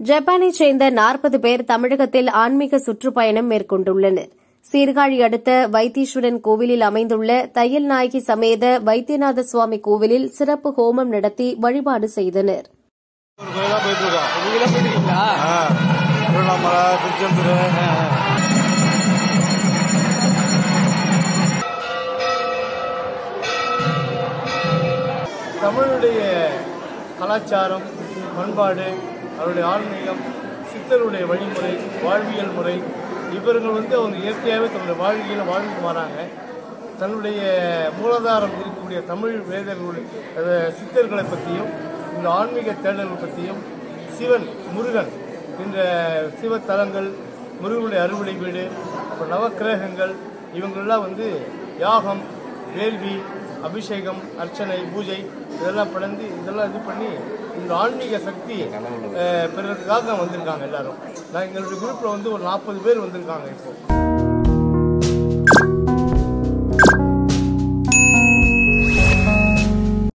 ஜப்பானைச் சேர்ந்த நாற்பது பேர் தமிழகத்தில் ஆன்மீக சுற்றுப்பயணம் மேற்கொண்டுள்ளனர் சீர்காழி அடுத்த வைத்தீஸ்வரன் கோவிலில் அமைந்துள்ள தையல் நாயகி சமேத வைத்தியநாத சுவாமி கோவிலில் சிறப்பு ஹோமம் நடத்தி வழிபாடு செய்தனர் ஒரு கோயிலா போயிட்டு இருக்கோம் நீங்களே போயிருக்கீங்களா ஆ, திருவண்ணாமலை திருச்செந்தூர் தமிழுடைய கலாச்சாரம் பண்பாடு அவருடைய ஆன்மீகம் சித்தருடைய வழிமுறை வாழ்வியல் முறை இவர்கள் வந்து அவங்க இயற்கையாகவே தன்னுடைய வாழ்வியலை வாழ்ந்துட்டு வராங்க தன்னுடைய மூலாதாரம் இருக்கக்கூடிய தமிழ் வேதர்களுடைய அஹ், சித்தர்களை பற்றியும் இந்த ஆன்மீக தேடல்கள் பற்றியும் சிவன் முருகன் என்ற சிவத்தலங்கள் முருகனுடைய அறுவடை வீடு அப்புறம் நவக்கிரகங்கள் இவங்களெல்லாம் வந்து யாகம் வேள்வி அபிஷேகம் அர்ச்சனை பூஜை இதெல்லாம் பிளந்து இதெல்லாம் இது பண்ணி இந்த ஆன்மீக சக்தி அஹ், பெறுறதுக்காக வந்திருக்காங்க எல்லாரும் நான் எங்களுடைய குரூப்பில் வந்து ஒரு நாற்பது பேர் வந்திருக்காங்க இப்போ